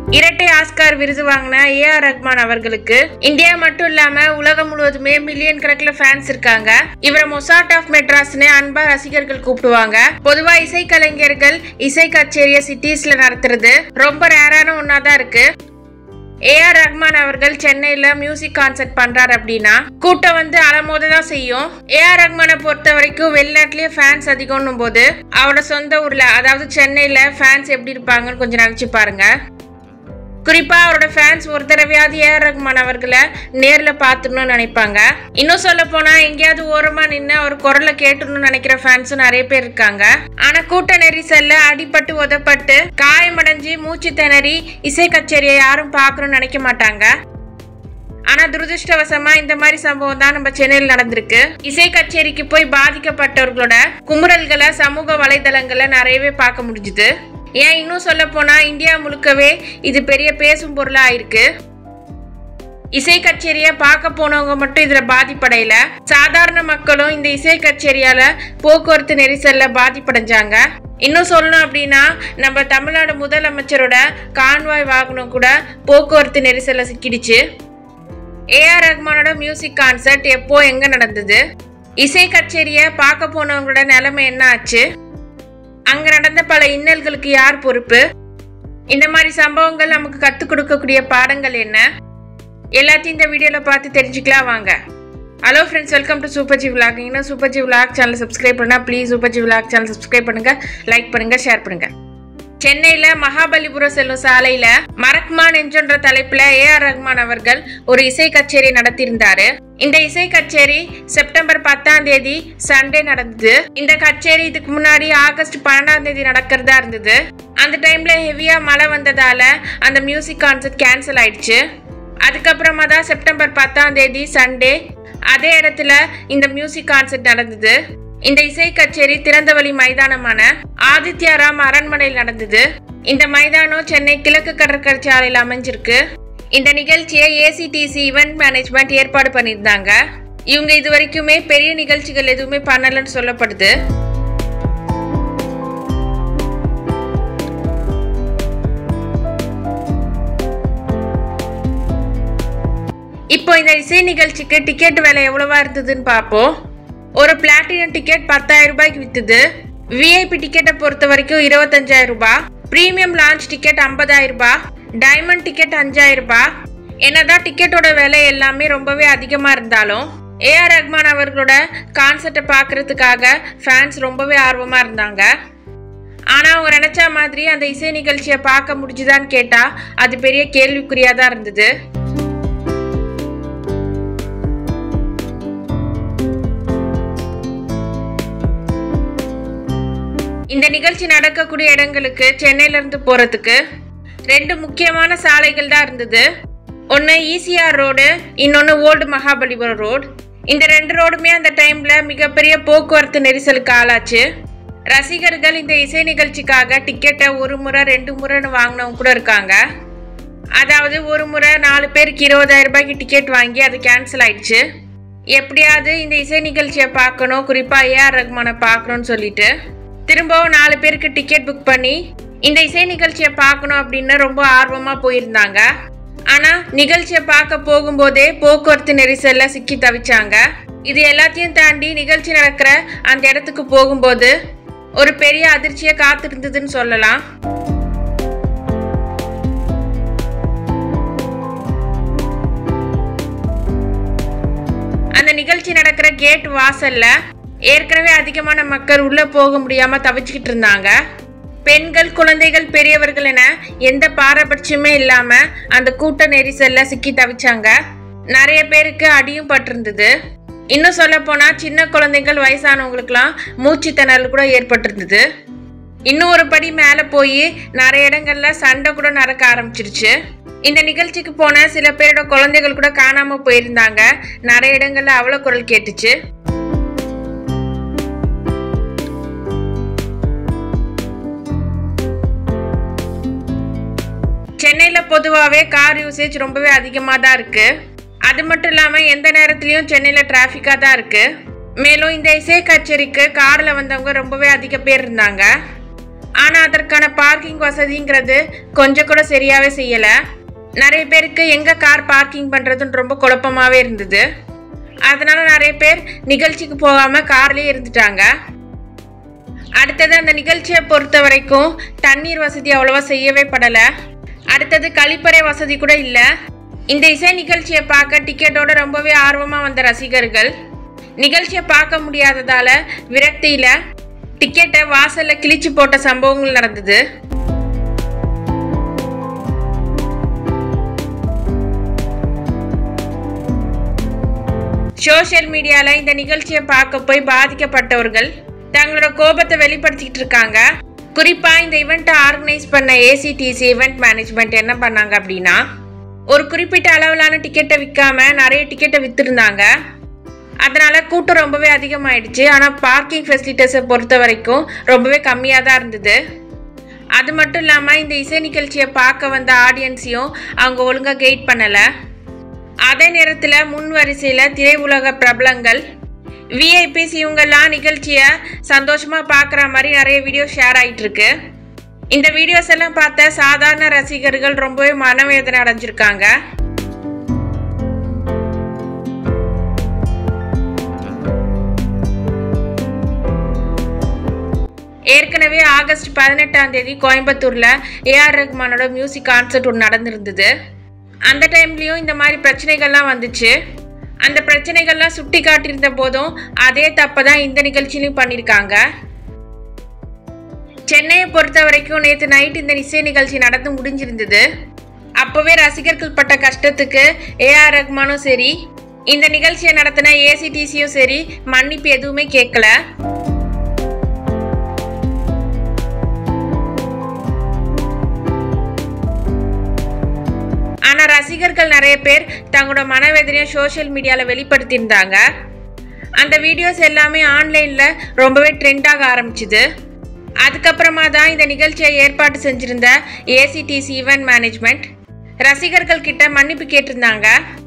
இரட்டை ஆஸ்கார் விருது வாங்கின ஏ ஆர் ரஹ்மான் அவர்களுக்கு இந்தியா மட்டும் இல்லாம உலகம் முழுவதுமே மில்லியன் கணக்குல ஃபேன்ஸ் இருக்காங்க இவரை மொசாட் ஆஃப் மெட்ராஸ்னு அன்பா ரசிகர்கள் கூப்பிடுவாங்க பொதுவா இசை கலைஞர்கள் இசை கச்சேரிய சிட்டிஸ்ல நடத்துறது ரொம்ப ரேரான ஒன்னா தான் இருக்கு ஏ ஆர் ரஹ்மான் அவர்கள் சென்னையில மியூசிக் கான்சர்ட் பண்றாரு அப்படின்னா கூட்டம் வந்து அலமோத தான் செய்யும் ஏ ஆர் ரஹ்மானை பொறுத்த வரைக்கும் வெளிநாட்டுலயே ஃபேன்ஸ் அதிகம்னும் போது அவரோட சொந்த ஊர்ல அதாவது சென்னையில ஃபேன்ஸ் எப்படி இருப்பாங்கன்னு கொஞ்சம் நினைச்சு பாருங்க குறிப்பா அவரோட ஃபேன்ஸ் ஒரு தடவையாவது ஏ ஆர் ரஹ்மான் அவர்களை நேர்ல பார்த்துடணும்னு நினைப்பாங்க இன்னும் சொல்ல போனா எங்கேயாவது ஓரமா நின்று அவர் குரலை கேட்டுடணும்னு நினைக்கிற ஃபேன்ஸும் நிறைய பேர் இருக்காங்க ஆனா கூட்ட நெரிசல்ல அடிபட்டு உதப்பட்டு காயமடைஞ்சு மூச்சு திணறி இசை கச்சேரியை யாரும் பார்க்கணும்னு நினைக்க மாட்டாங்க ஆனா துரதிருஷ்டவசமா இந்த மாதிரி சம்பவம் தான் நம்ம சென்னையில் நடந்திருக்கு இசை கச்சேரிக்கு போய் பாதிக்கப்பட்டவர்களோட குமுறல்களை சமூக வலைதளங்கள்ல நிறையவே பார்க்க முடிஞ்சுது ஏன் இன்னும் சொல்ல போனா இந்தியா முழுக்கவே இது பெரிய பேசும் பொருளா ஆயிருக்கு இசை கச்சேரியை பார்க்க போனவங்க மட்டும் இதுல பாதிப்படையல சாதாரண மக்களும் இந்த இசை கச்சேரியால போக்குவரத்து நெரிசல்ல பாதிப்படைஞ்சாங்க இன்னும் சொல்லணும் அப்படின்னா நம்ம தமிழ்நாடு முதலமைச்சரோட கான்வாய் வாகனம் கூட போக்குவரத்து நெரிசல்ல சிக்கிடுச்சு ஏஆர் ரஹ்மானோட மியூசிக் கான்சர்ட் எப்போ எங்க நடந்தது இசை கச்சேரியை பார்க்க போனவங்களோட நிலைமை என்ன ஆச்சு அங்க நடந்த பல இன்னல்களுக்கு யார் பொறுப்பு இந்த மாதிரி சம்பவங்கள் நமக்கு கற்றுக் கொடுக்கக்கூடிய பாடங்கள் என்ன எல்லாத்தையும் இந்த வீடியோவில் பார்த்து தெரிஞ்சுக்கலாம் வாங்க hello friends welcome to super G vlog இன்னும் super G vlog channel subscribe பண்ணால் please super G vlog channel subscribe பண்ணுங்க லைக் பண்ணுங்க ஷேர் பண்ணுங்க சென்னையில மகாபலிபுரம் செல்லும் சாலையில மரக்மான் என்கின்ற தலைப்புல ஏ ஆர் ரஹ்மான் அவர்கள் ஒரு இசை கச்சேரி நடத்தியிருந்தாரு இந்த இசை கச்சேரி செப்டம்பர் பத்தாம் தேதி சண்டே நடந்தது இந்த கச்சேரி இதுக்கு முன்னாடி ஆகஸ்ட் பன்னெண்டாம் தேதி நடக்கிறதா இருந்தது அந்த டைம்ல ஹெவியா மழை வந்ததால அந்த மியூசிக் கான்சர்ட் கேன்சல் ஆயிடுச்சு அதுக்கப்புறமா தான் செப்டம்பர் பத்தாம் தேதி சண்டே அதே இடத்துல இந்த மியூசிக் கான்சர்ட் நடந்தது இந்த இசை கச்சேரி திறந்தவெளி மைதானமான ஆதித்யாராம் அரண்மனையில் நடந்தது இந்த மைதானம் சென்னை கிழக்கு கடற்கரை சாலையில் அமைஞ்சிருக்கு இந்த நிகழ்ச்சியை ஏசிடிசி ஈவெண்ட் மேனேஜ்மெண்ட் ஏற்பாடு பண்ணியிருந்தாங்க இவங்க இது வரைக்குமே பெரிய நிகழ்ச்சிகள் எதுவுமே பண்ணலன்னு சொல்லப்படுது இப்போ இந்த இசை நிகழ்ச்சிக்கு டிக்கெட் விலை எவ்வளவா இருந்ததுன்னு பார்ப்போம் ஒரு பிளாட்டினம் டிக்கெட் பத்தாயிரம் ரூபாய்க்கு வித்துது விஐபி டிக்கெட்டை பொறுத்த வரைக்கும் இருபத்தஞ்சாயிரம் ரூபாய் பிரீமியம் லான்ச் டிக்கெட் ஐம்பதாயிரம் ரூபாய் டைமண்ட் டிக்கெட் அஞ்சாயிரம் ரூபாய் என்னதான் டிக்கெட்டோட விலை எல்லாமே ரொம்பவே அதிகமாக இருந்தாலும் ஏஆர் ரஹ்மான் அவர்களோட கான்சர்ட்டை பார்க்கறதுக்காக ஃபேன்ஸ் ரொம்பவே ஆர்வமாக இருந்தாங்க ஆனால் அவங்க நினச்ச மாதிரி அந்த இசை நிகழ்ச்சியை பார்க்க முடிஞ்சுதான்னு கேட்டால் அது பெரிய கேள்விக்குறியாக தான் இருந்தது இந்த நிகழ்ச்சி நடக்கக்கூடிய இடங்களுக்கு சென்னையில இருந்து போறதுக்கு ரெண்டு முக்கியமான சாலைகள் தான் இருந்தது ஒன்று ஈசிஆர் ரோடு இன்னொன்று ஓல்டு மகாபலிபுரம் ரோடு இந்த ரெண்டு ரோடுமே அந்த டைம்ல மிகப்பெரிய போக்குவரத்து நெரிசலுக்கு ஆளாச்சு ரசிகர்கள் இந்த இசை நிகழ்ச்சிக்காக டிக்கெட்டை ஒரு முறை ரெண்டு முறைன்னு வாங்கினவங்க கூட இருக்காங்க அதாவது ஒரு முறை நாலு பேருக்கு இருபதாயிரம் ரூபாய்க்கு டிக்கெட் வாங்கி அது கேன்சல் ஆயிடுச்சு எப்படியாவது இந்த இசை நிகழ்ச்சியை பார்க்கணும் குறிப்பாக ஏஆர் ரஹ்மானை பார்க்கணும்னு சொல்லிட்டு திரும்பவும் நாலு பேருக்கு டிக்கெட் புக் பண்ணி இந்த இசை நிகழ்ச்சியை பார்க்கணும் அப்படின்னு ரொம்ப ஆர்வமாக போயிருந்தாங்க ஆனால் நிகழ்ச்சியை பார்க்க போகும்போதே போக்குவரத்து நெரிசல்ல சிக்கி தவிச்சாங்க இது எல்லாத்தையும் தாண்டி நிகழ்ச்சி நடக்கிற அந்த இடத்துக்கு போகும்போது ஒரு பெரிய அதிர்ச்சியை காத்திருந்ததுன்னு சொல்லலாம் அந்த நிகழ்ச்சி நடக்கிற கேட் வாசல்ல ஏற்கனவே அதிகமான மக்கள் உள்ள போக முடியாம தவிச்சுக்கிட்டு இருந்தாங்க பெண்கள் குழந்தைகள் பெரியவர்கள் என எந்த பாரபட்சமே இல்லாம அந்த கூட்ட நெரிசல்ல சிக்கி தவிச்சாங்க நிறைய பேருக்கு அடியும் பட்டிருந்தது இன்னும் சொல்ல போனா சின்ன குழந்தைகள் வயசானவங்களுக்குலாம் மூச்சு திணறல் கூட ஏற்பட்டிருந்தது இன்னும் ஒரு படி மேலே போய் நிறைய இடங்கள்ல சண்டை கூட நடக்க ஆரம்பிச்சிருச்சு இந்த நிகழ்ச்சிக்கு போன சில பேரோட குழந்தைகள் கூட காணாம போயிருந்தாங்க நிறைய இடங்கள்ல அவ்வளோ குரல் கேட்டுச்சு சென்னையில் பொதுவாகவே கார் யூசேஜ் ரொம்பவே அதிகமாக தான் இருக்கு அது மட்டும் இல்லாமல் எந்த நேரத்துலையும் சென்னையில் டிராஃபிக்காக தான் இருக்கு மேலும் இந்த இசை கச்சேரிக்கு காரில் வந்தவங்க ரொம்பவே அதிக பேர் இருந்தாங்க ஆனா அதற்கான பார்க்கிங் வசதிங்கிறது கொஞ்சம் கூட சரியாவே செய்யல நிறைய பேருக்கு எங்க கார் பார்க்கிங் பண்றதுன்னு ரொம்ப குழப்பமாவே இருந்தது அதனால நிறைய பேர் நிகழ்ச்சிக்கு போகாம கார்லயே இருந்துட்டாங்க அடுத்தது அந்த நிகழ்ச்சியை பொறுத்த வரைக்கும் தண்ணீர் வசதி அவ்வளவா செய்யவே படலை அடுத்தது கழிப்பறை வசதி கூட இல்லை இந்த இசை நிகழ்ச்சியை பார்க்க டிக்கெட்டோட ரொம்பவே ஆர்வமாக வந்த ரசிகர்கள் நிகழ்ச்சியை பார்க்க முடியாததால விரக்தியில் டிக்கெட்டை வாசலில் கிழிச்சு போட்ட சம்பவங்கள் நடந்தது சோஷியல் மீடியாவில் இந்த நிகழ்ச்சியை பார்க்க போய் பாதிக்கப்பட்டவர்கள் தங்களோட கோபத்தை வெளிப்படுத்திக்கிட்டு இருக்காங்க குறிப்பா இந்த இவெண்ட்டை ஆர்கனைஸ் பண்ண ஏசிடிசி இவெண்ட் மேனேஜ்மெண்ட் என்ன பண்ணாங்க அப்படின்னா ஒரு குறிப்பிட்ட அளவிலான டிக்கெட்டை விற்காம நிறைய டிக்கெட்டை வித்துருந்தாங்க அதனால கூட்டம் ரொம்பவே அதிகமாயிடுச்சு ஆனால் பார்க்கிங் ஃபெசிலிட்டிஸை பொறுத்த வரைக்கும் ரொம்பவே கம்மியாக தான் இருந்தது அது மட்டும் இல்லாமல் இந்த இசை நிகழ்ச்சியை பார்க்க வந்த ஆடியன்ஸையும் அவங்க ஒழுங்காக கைட் பண்ணலை அதே நேரத்தில் முன் வரிசையில் திரையுலக பிரபலங்கள் விஐபிஸ் இவங்கெல்லாம் நிகழ்ச்சியை சந்தோஷமாக பார்க்குற மாதிரி நிறைய வீடியோ ஷேர் ஆயிட்டு இருக்கு இந்த வீடியோஸ் எல்லாம் பார்த்த சாதாரண ரசிகர்கள் ரொம்பவே மனவேதனை அடைஞ்சிருக்காங்க ஏற்கனவே ஆகஸ்ட் பதினெட்டாம் தேதி கோயம்புத்தூர்ல ஏஆர் ரஹ்மானோட மியூசிக் கான்சர்ட் ஒன்று நடந்திருந்தது அந்த டைம்லயும் இந்த மாதிரி பிரச்சனைகள்லாம் வந்துச்சு அந்த பிரச்சனைகள்லாம் சுட்டி காட்டியிருந்த போதும் அதே தப்பை தான் இந்த நிகழ்ச்சியிலையும் பண்ணியிருக்காங்க சென்னையை பொறுத்த வரைக்கும் நேற்று நைட் இந்த இசை நிகழ்ச்சி நடந்து முடிஞ்சிருந்தது அப்போவே ரசிகர்கள் பட்ட கஷ்டத்துக்கு ஏஆர் ரஹ்மானும் சரி இந்த நிகழ்ச்சியை நடத்தின ஏசிடிசியும் சரி மன்னிப்பு எதுவுமே கேட்கல ஆனா ரசிகர்கள் நிறைய பேர் தங்களோட மனவேதனையை சோஷியல் மீடியால வெளிப்படுத்தியிருந்தாங்க அந்த வீடியோஸ் எல்லாமே ஆன்லைன்ல ரொம்பவே ட்ரெண்ட் ஆக ஆரம்பிச்சுது அதுக்கப்புறமா தான் இந்த நிகழ்ச்சியை ஏற்பாடு செஞ்சிருந்த ஏசிடிசி ஈவென்ட் மேனேஜ்மெண்ட் ரசிகர்கள் கிட்ட மன்னிப்பு கேட்டிருந்தாங்க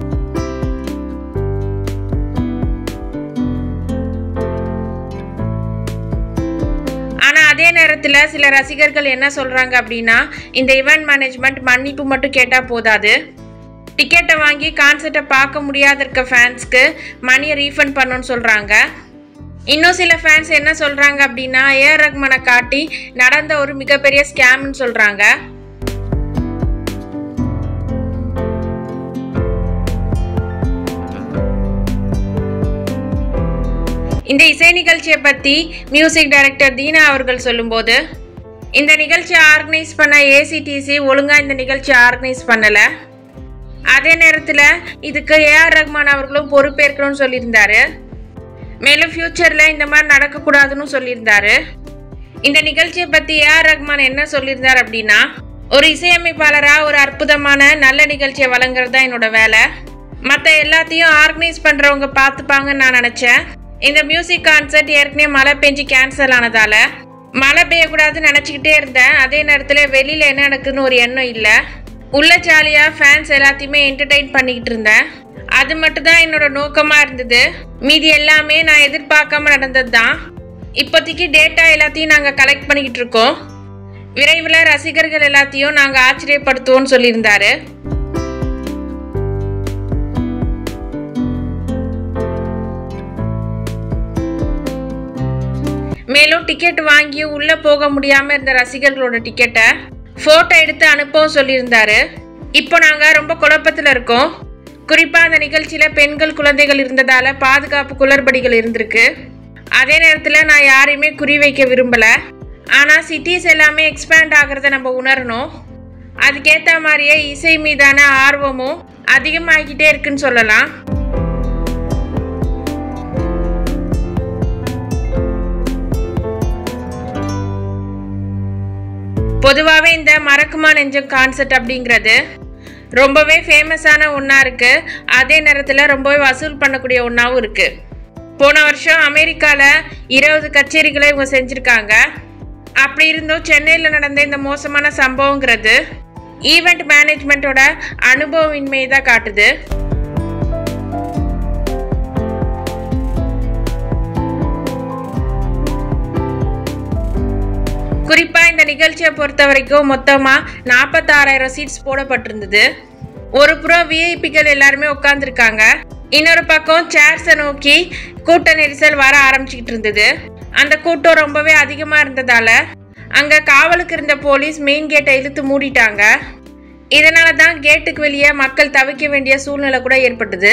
ஆனா அதே நேரத்துல சில ரசிகர்கள் என்ன சொல்றாங்க அப்படின்னா இந்த ஈவென்ட் மேனேஜ்மெண்ட் மன்னிப்பு மட்டும் கேட்டா போதாது டிக்கெட்டை வாங்கி கான்சர்ட்டை பார்க்க முடியாத இருக்க ஃபேன்ஸ்க்கு மணியை ரீஃபண்ட் பண்ணணும்னு சொல்றாங்க இன்னும் சில ஃபேன்ஸ் என்ன சொல்றாங்க அப்படின்னா ஏஆர் ரஹ்மானை காட்டி நடந்த ஒரு மிகப்பெரிய ஸ்கேம்னு சொல்றாங்க இந்த இசை நிகழ்ச்சியை பற்றி மியூசிக் டைரக்டர் தீனா அவர்கள் சொல்லும்போது இந்த நிகழ்ச்சியை ஆர்கனைஸ் பண்ண ஏசிடிசி ஒழுங்காக இந்த நிகழ்ச்சியை ஆர்கனைஸ் பண்ணலை அதே நேரத்தில் இதுக்கு ஏஆர் ரஹ்மான் அவர்களும் பொறுப்பேற்கணும்னு சொல்லியிருந்தாரு மேலும் ஃப்யூச்சரில் இந்த மாதிரி நடக்கக்கூடாதுன்னு சொல்லியிருந்தாரு இந்த நிகழ்ச்சியை பற்றி ஏஆர் ரஹ்மான் என்ன சொல்லியிருந்தார் அப்படின்னா ஒரு இசையமைப்பாளராக ஒரு அற்புதமான நல்ல நிகழ்ச்சியை வழங்குறது தான் என்னோட வேலை மற்ற எல்லாத்தையும் ஆர்கனைஸ் பண்ணுறவங்க பார்த்துப்பாங்கன்னு நான் நினச்சேன் இந்த மியூசிக் கான்சர்ட் ஏற்கனவே மழை பெஞ்சு கேன்சல் ஆனதால மழை பெய்யக்கூடாதுன்னு நினச்சிக்கிட்டே இருந்தேன் அதே நேரத்தில் வெளியில் என்ன நடக்குதுன்னு ஒரு எண்ணம் இல்லை உள்ள ஜாலியாக ஃபேன்ஸ் எல்லாத்தையுமே என்டர்டெயின் பண்ணிக்கிட்டு இருந்தேன் அது மட்டும் தான் என்னோட நோக்கமாக இருந்தது மீதி எல்லாமே நான் எதிர்பார்க்காம நடந்தது தான் இப்போதைக்கு டேட்டா எல்லாத்தையும் நாங்கள் கலெக்ட் பண்ணிக்கிட்டு இருக்கோம் விரைவில் ரசிகர்கள் எல்லாத்தையும் நாங்கள் ஆச்சரியப்படுத்துவோம்னு சொல்லியிருந்தாரு மேலும் டிக்கெட் வாங்கி உள்ளே போக முடியாமல் இருந்த ரசிகர்களோட டிக்கெட்டை ஃபோட்டோ எடுத்து அனுப்பவும் சொல்லியிருந்தாரு இப்போ நாங்கள் ரொம்ப குழப்பத்தில் இருக்கோம் குறிப்பாக அந்த நிகழ்ச்சியில் பெண்கள் குழந்தைகள் இருந்ததால் பாதுகாப்பு குளறுபடிகள் இருந்திருக்கு அதே நேரத்தில் நான் யாரையுமே குறி வைக்க விரும்பலை ஆனால் சிட்டிஸ் எல்லாமே எக்ஸ்பேண்ட் ஆகிறத நம்ம உணரணும் அதுக்கேற்ற மாதிரியே இசை மீதான ஆர்வமும் அதிகமாகிக்கிட்டே இருக்குன்னு சொல்லலாம் பொதுவாகவே இந்த மறக்குமா நெஞ்சம் கான்செப்ட் அப்படிங்கிறது ரொம்பவே ஃபேமஸான ஒன்றா இருக்குது அதே நேரத்தில் ரொம்பவே வசூல் பண்ணக்கூடிய ஒன்றாவும் இருக்குது போன வருஷம் அமெரிக்காவில் இருபது கச்சேரிகளை இவங்க செஞ்சுருக்காங்க அப்படி இருந்தும் சென்னையில் நடந்த இந்த மோசமான சம்பவங்கிறது ஈவெண்ட் மேனேஜ்மெண்ட்டோட அனுபவமின்மையை தான் காட்டுது குறிப்பா இந்த நிகழ்ச்சியை பொறுத்த வரைக்கும் மொத்தமா நாற்பத்தாறாயிரம் சீட்ஸ் போடப்பட்டிருந்தது ஒரு புறம் விஐபிகள் எல்லாருமே உட்காந்துருக்காங்க இன்னொரு பக்கம் சேர்ஸை நோக்கி கூட்ட நெரிசல் வர ஆரம்பிச்சுக்கிட்டு இருந்தது அந்த கூட்டம் ரொம்பவே அதிகமாக இருந்ததால அங்கே காவலுக்கு இருந்த போலீஸ் மெயின் கேட்டை இழுத்து மூடிட்டாங்க இதனால தான் கேட்டுக்கு வெளியே மக்கள் தவிக்க வேண்டிய சூழ்நிலை கூட ஏற்பட்டது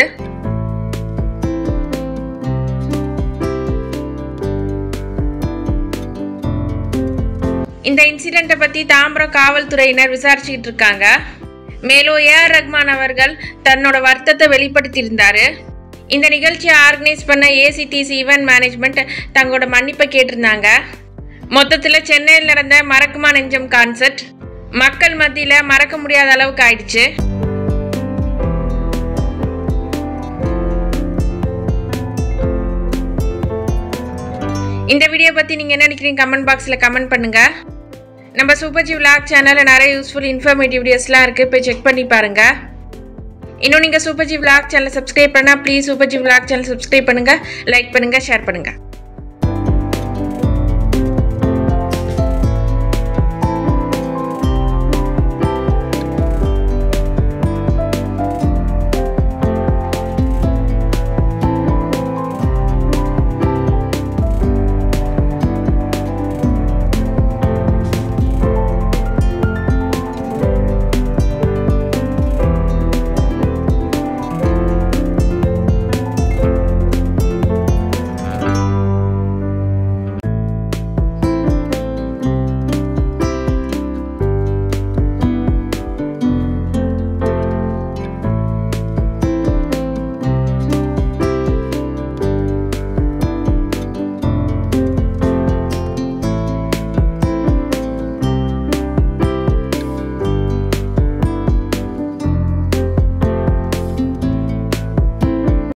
இந்த இன்சிடெண்ட்டை பற்றி தாம்பரம் காவல்துறையினர் விசாரிச்சுக்கிட்டு இருக்காங்க மேலும் ஏஆர் ரஹ்மான் அவர்கள் தன்னோட வருத்தத்தை வெளிப்படுத்தியிருந்தாரு இந்த நிகழ்ச்சியை ஆர்கனைஸ் பண்ண ஏசிடிசி ஈவென்ட் மேனேஜ்மெண்ட் தங்களோட மன்னிப்பை கேட்டிருந்தாங்க மொத்தத்தில் சென்னையில் நடந்த மறக்குமா நெஞ்சம் கான்சர்ட் மக்கள் மத்தியில் மறக்க முடியாத அளவுக்கு ஆயிடுச்சு இந்த வீடியோ பற்றி நீங்கள் என்ன நினைக்கிறீங்க கமெண்ட் பாக்ஸில் கமெண்ட் பண்ணுங்கள் நம்ம சூப்பர்ஜி விளாக் சேனலில் நிறைய யூஸ்ஃபுல் இன்ஃபர்மேட்டிவ் வீடியோஸ்லாம் இருக்குது போய் செக் பண்ணி பாருங்கள் இன்னும் நீங்கள் சூப்பர்ஜி விளாக் சேனலை சப்ஸ்கிரைப் பண்ணால் please super G vlog channel subscribe பண்ணுங்கள் லைக் பண்ணுங்கள் ஷேர் பண்ணுங்கள்